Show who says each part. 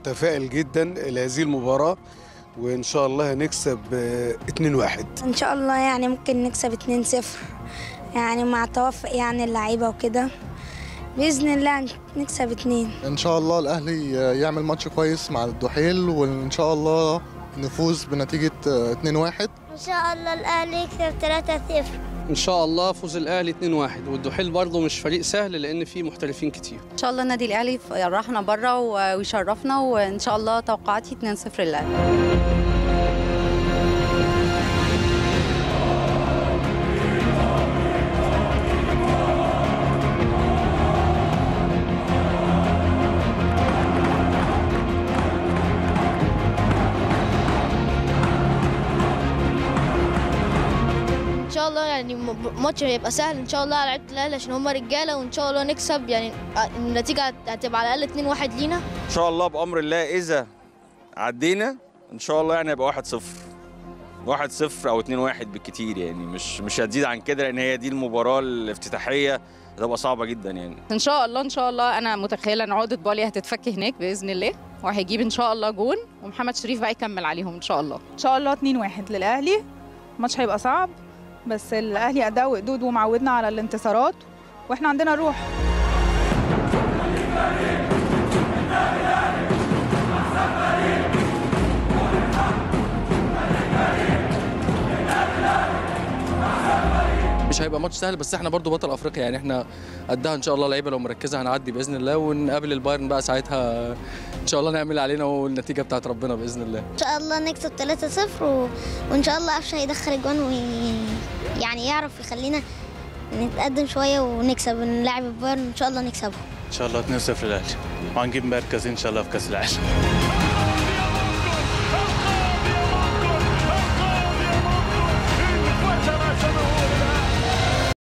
Speaker 1: متفائل جدا لهذه المباراة وإن شاء الله هنكسب آه، 2-1
Speaker 2: ان شاء الله يعني ممكن نكسب 2-0 يعني مع توفق يعني اللعيبه وكده باذن الله نكسب اتنين
Speaker 3: ان شاء الله الاهلي يعمل ماتش كويس مع الدحيل وان شاء الله نفوز بنتيجه 2-1
Speaker 2: ان شاء الله الاهلي يكسب 3-0
Speaker 4: ان شاء الله فوز الاهلي 2-1 والدحيل برضه مش فريق سهل لان فيه محترفين كتير
Speaker 5: ان شاء الله النادي الاهلي يفرحنا بره ويشرفنا وان شاء الله توقعاتي 2-0 للاهلي
Speaker 6: ان شاء الله يعني م- ماتش هيبقى سهل ان شاء الله على لعيبه الاهلي عشان هم رجاله وان شاء الله نكسب يعني النتيجه هت- هتبقى على الاقل 2-1 لينا
Speaker 7: ان شاء الله بامر الله اذا عدينا ان شاء الله يعني هيبقى 1-0 1-0 او 2-1 بالكتير يعني مش مش هتزيد عن كده لان هي دي المباراه الافتتاحيه هتبقى صعبه جدا يعني
Speaker 8: ان شاء الله ان شاء الله انا متخيله ان عقده بالي هتتفك هناك باذن الله وهيجيب ان شاء الله جون ومحمد شريف بقى يكمل عليهم ان شاء الله
Speaker 9: ان شاء الله 2-1 للاهلي الماتش هيبقى صعب بس الاهلي اداء وقدود ومعودنا على الانتصارات واحنا عندنا روح
Speaker 10: مش هيبقى ماتش سهل بس احنا برضو بطل افريقيا يعني احنا قدها ان شاء الله لعيبه لو مركزه هنعدي باذن الله ونقابل البايرن بقى ساعتها ان شاء الله نعمل اللي علينا والنتيجه بتاعت ربنا باذن الله
Speaker 2: ان شاء الله نكسب 3-0 و... وان شاء الله قفشه يدخل اجوان وي... يعني يعرف يخلينا نتقدم شويه ونكسب نلعب البايرن ان شاء الله نكسبه
Speaker 11: ان شاء الله 2-0 للاهلي وهنجيب مركز ان شاء الله في كاس العالم